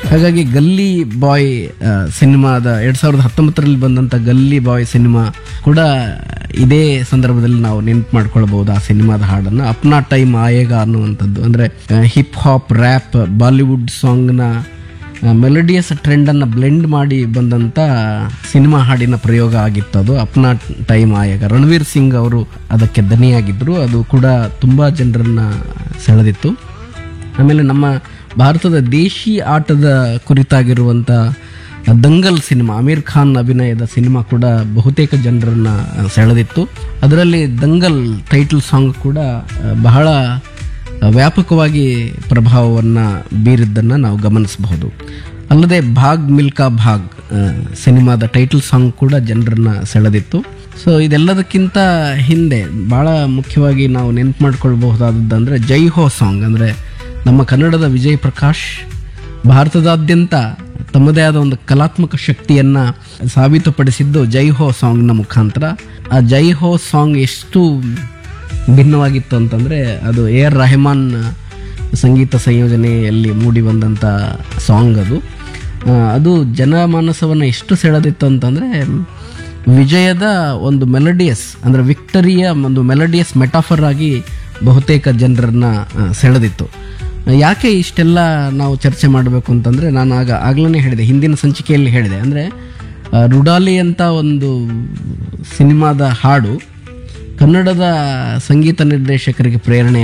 ಹಾಗಾಗಿ ಗಲ್ಲಿ ಬಾಯ್ ಆ, ಸಿನಿಮಾದ ಎರಡ್ ಸಾವಿರದ ಹತ್ತೊಂಬತ್ತರಲ್ಲಿ ಬಂದಂತ ಗಲ್ಲಿ ಬಾಯ್ ಸಿನಿಮಾ ಕೂಡ ಇದೇ ಸಂದರ್ಭದಲ್ಲಿ ನಾವು ನೆನ್ಪು ಮಾಡ್ಕೊಳ್ಬಹುದು ಆ ಸಿನಿಮಾದ ಹಾಡನ್ನು ಅಪ್ನಾ ಟೈಮ್ ಆಯೇಗ ಅನ್ನುವಂಥದ್ದು ಅಂದ್ರೆ ಹಿಪ್ ಹಾಪ್ ರ್ಯಾಪ್ ಬಾಲಿವುಡ್ ಸಾಂಗ್ನ ಮೆಲೋಡಿಯಸ್ ಟ್ರೆಂಡನ್ನು ಬ್ಲೆಂಡ್ ಮಾಡಿ ಬಂದಂಥ ಸಿನಿಮಾ ಹಾಡಿನ ಪ್ರಯೋಗ ಆಗಿತ್ತು ಅದು ಅಪ್ನಾ ಟೈಮ್ ಆಯಾಗ ರಣವೀರ್ ಸಿಂಗ್ ಅವರು ಅದಕ್ಕೆ ದನಿಯಾಗಿದ್ದರು ಅದು ಕೂಡ ತುಂಬ ಜನರನ್ನ ಸೆಳೆದಿತ್ತು ಆಮೇಲೆ ನಮ್ಮ ಭಾರತದ ದೇಶಿ ಆಟದ ಕುರಿತಾಗಿರುವಂಥ ದಂಗಲ್ ಸಿನಿಮಾ ಅಮೀರ್ ಖಾನ್ ಅಭಿನಯದ ಸಿನಿಮಾ ಕೂಡ ಬಹುತೇಕ ಜನರನ್ನ ಸೆಳೆದಿತ್ತು ಅದರಲ್ಲಿ ದಂಗಲ್ ಟೈಟಲ್ ಸಾಂಗ್ ಕೂಡ ಆ, ಬಹಳ ವ್ಯಾಪಕವಾಗಿ ಪ್ರಭಾವವನ್ನು ಬೀರಿದ್ದನ್ನು ನಾವು ಗಮನಿಸಬಹುದು ಅಲ್ಲದೆ ಭಾಗ್ ಮಿಲ್ಕಾ ಭಾಗ್ ಆ, ಸಿನಿಮಾದ ಟೈಟಲ್ ಸಾಂಗ್ ಕೂಡ ಜನರನ್ನ ಸೆಳೆದಿತ್ತು ಸೊ ಇದೆಲ್ಲದಕ್ಕಿಂತ ಹಿಂದೆ ಭಾಳ ಮುಖ್ಯವಾಗಿ ನಾವು ನೆನ್ಪು ಮಾಡ್ಕೊಳ್ಬಹುದಾದದ್ದು ಜೈ ಹೋ ಸಾಂಗ್ ಅಂದರೆ ನಮ್ಮ ಕನ್ನಡದ ವಿಜಯ್ ಪ್ರಕಾಶ್ ಭಾರತದಾದ್ಯಂತ ತಮ್ಮದೇ ಆದ ಒಂದು ಕಲಾತ್ಮಕ ಶಕ್ತಿಯನ್ನು ಸಾಬೀತುಪಡಿಸಿದ್ದು ಜೈ ಹೋ ಸಾಂಗ್ನ ಮುಖಾಂತರ ಆ ಜೈ ಹೋ ಸಾಂಗ್ ಎಷ್ಟು ಭಿನ್ನವಾಗಿತ್ತು ಅಂತಂದರೆ ಅದು ಎ ಆರ್ ರೆಹಮಾನ್ ಸಂಗೀತ ಸಂಯೋಜನೆಯಲ್ಲಿ ಮೂಡಿ ಬಂದಂಥ ಸಾಂಗ್ ಅದು ಆ, ಅದು ಜನಮಾನಸವನ್ನು ಎಷ್ಟು ಸೆಳೆದಿತ್ತು ಅಂತಂದರೆ ವಿಜಯದ ಒಂದು ಮೆಲಡಿಯಸ್ ಅಂದರೆ ವಿಕ್ಟರಿಯ ಒಂದು ಮೆಲಡಿಯಸ್ ಮೆಟಾಫರ್ ಆಗಿ ಬಹುತೇಕ ಜನರನ್ನ ಆ, ಸೆಳೆದಿತ್ತು ಯಾಕೆ ಇಷ್ಟೆಲ್ಲ ನಾವು ಚರ್ಚೆ ಮಾಡಬೇಕು ಅಂತಂದರೆ ನಾನು ಆಗ ಆಗ್ಲೇ ಹೇಳಿದೆ ಹಿಂದಿನ ಸಂಚಿಕೆಯಲ್ಲಿ ಹೇಳಿದೆ ಅಂದರೆ ರುಡಾಲಿ ಅಂತ ಒಂದು ಸಿನಿಮಾದ ಹಾಡು ಕನ್ನಡದ ಸಂಗೀತ ನಿರ್ದೇಶಕರಿಗೆ ಪ್ರೇರಣೆ